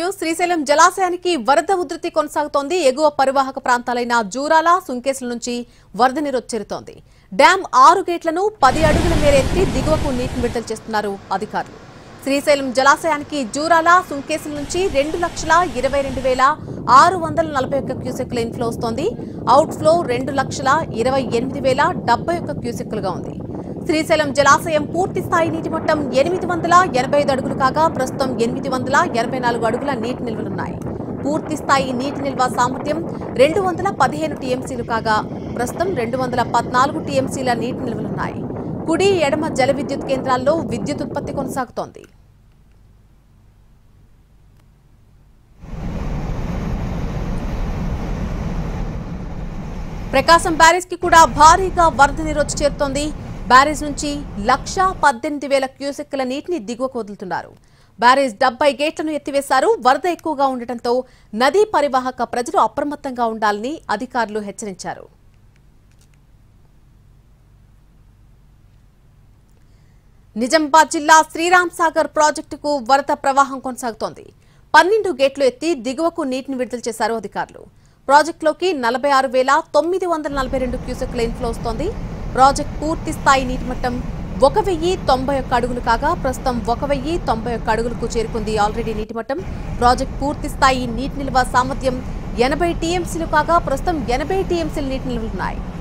news Srisailam జలాశయానికి వరద ఉధృతి కొనసాగుతోంది ఎగువ పరివాహక ప్రాంతాలైన జూరాల సుంకేసుల నుంచి వరద నీరు వచ్చేరుతోంది డ్యాం ఆరు గేట్లను పది అడుగుల మేర ఎత్తి దిగువకు నీటిని విడుదల చేస్తున్నారు అధికారులు శ్రీశైలం జలాశయానికి జూరాల సుంకేసుల నుంచి రెండు లక్షల ఇరవై రెండు వేల ఆరు వందల నలభై ఒక్క క్యూసెక్ల ఇన్ఫ్లో వస్తోంది అవుట్ ఫ్లో రెండు లక్షల ఇరవై ఎనిమిది వేల డెబ్బై ఒక్క క్యూసెక్లుగా ఉంది శ్రీశైలం జలాశయం పూర్తి స్థాయి నీటి మట్టం ఎనిమిది వందల ఎనభై ఐదు అడుగులు కాగా ప్రస్తుతం ఎనిమిది వందల ఎనభై నాలుగు అడుగుల నీటి నిల్వలున్నాయి పూర్తి స్థాయి నీటి నిల్వ సామర్థ్యం రెండు వందల పదిహేను టీఎంసీలు కాగా ప్రస్తుతం రెండు వందల పద్నాలుగు టీఎంసీల నీటి నిల్వలున్నాయి కుడి ఎడమ జల విద్యుత్ కేంద్రాల్లో విద్యుత్ ఉత్పత్తి కొనసాగుతోంది ప్రకాశం బ్యారేజ్ కి కూడా భారీగా వరద నీరు వచ్చి చేరుతోంది బ్యారేజ్ నుంచి లక్ష పద్దెనిమిది వేల క్యూసెక్కుల నీటిని దిగువకు వదులుతున్నారు బ్యారేజ్ డెబ్బై గేట్లను ఎత్తివేశారు వరద ఎక్కువగా ఉండటంతో నదీ పరివాహక ప్రజలు అప్రమత్తంగా ఉండాలని అధికారులు హెచ్చరించారు నిజామాబాద్ జిల్లా శ్రీరామ్ సాగర్ ప్రాజెక్టుకు వరద ప్రవాహం కొనసాగుతోంది పన్నెండు గేట్లు ఎత్తి దిగువకు నీటిని విడుదల చేశారు అధికారులు ప్రాజెక్టులోకి నలభై ఆరు వేల తొమ్మిది వందల నలభై రెండు క్యూసెక్ల ఇన్ఫ్లో వస్తోంది ప్రాజెక్ట్ పూర్తి స్థాయి నీటి మట్టం ఒక వెయ్యి తొంభై ఒక్క అడుగులు కాగా ప్రస్తుతం ఒక వెయ్యి తొంభై ఒక్క అడుగులకు చేరుకుంది ఆల్రెడీ నీటి మట్టం ప్రాజెక్ట్ పూర్తి స్థాయి నీటి నిల్వ సామర్థ్యం ఎనభై టీఎంసీలు కాగా ప్రస్తుతం ఎనభై టీఎంసీల నీటి నిల్వలున్నాయి